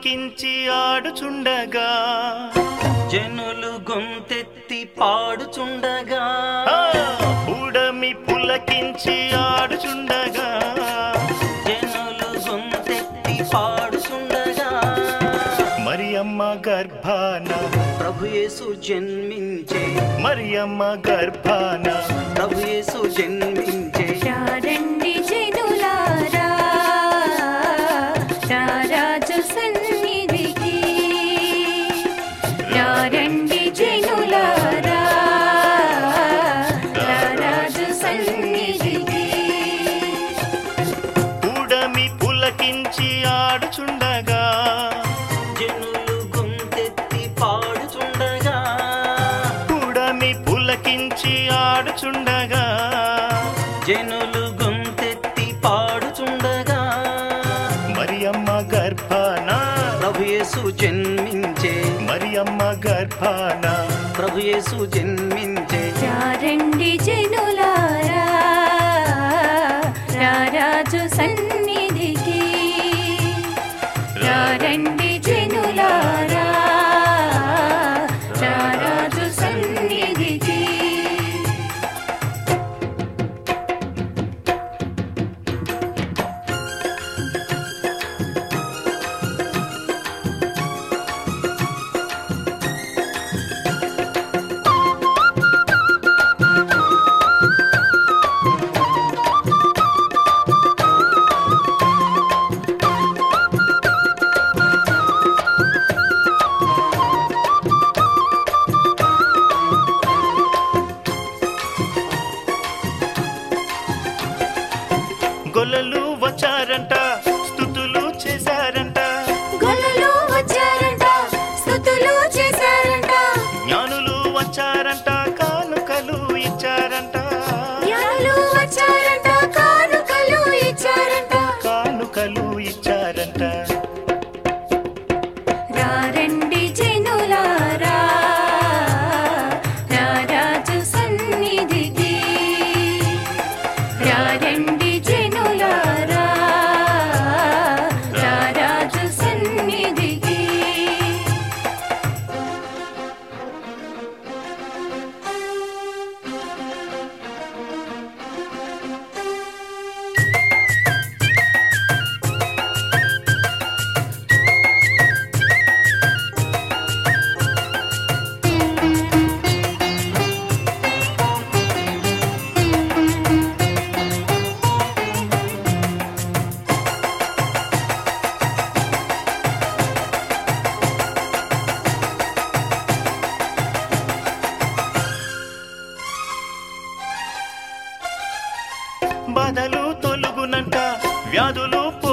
పులకించి ఆడుచుండగా జనులు గొంతెత్తి పాడుచుండగా ఆ, పుడమి పులకించి ఆడుచుండగా జనులు గొంతెత్తి పాడుచుండగా మరి అమ్మ గర్భాన ప్రభు యేసు జన్మించే మరి అమ్మ గర్భాన ప్రభు యేసు జన్మించే రండి జనులారా రారాజు సన్నిధికి రండి జనులారా రారాజు సన్నిధికి పుడమి పులకించి ఆడుచుండగా జనులు గొంతెత్తి పాడుచుండగా పుడమి పులకించి ఆడుచుండగా జనులు గొంతెత్తి పాడుచుండగా మరి అమ్మ గర్భాన ప్రభు యేసు జన్మించే మరి అమ్మ గర్భాన ప్రభు యేసు జన్మించే రండి జనులారా రారాజు సన్నిధికి రండి జనులారా రారాజు సన్నిధికి గొల్లలు వచ్చారంట స్థుతులు చేశారంట గొల్లలు వచ్చారంట స్తుతులు చేశారంట జ్ఞానులు వచ్చారంట కానుకలు ఇచ్చారంట జ్ఞానులు వచ్చారంట కానుకలు ఇచ్చారంట కానుకలు ఇచ్చారంట రారండి జనులారా రారాజు సన్నిధికి రారండి జనులారా రారాజు సన్నిధికి బాధలు తొలుగునంట వ్యాధులు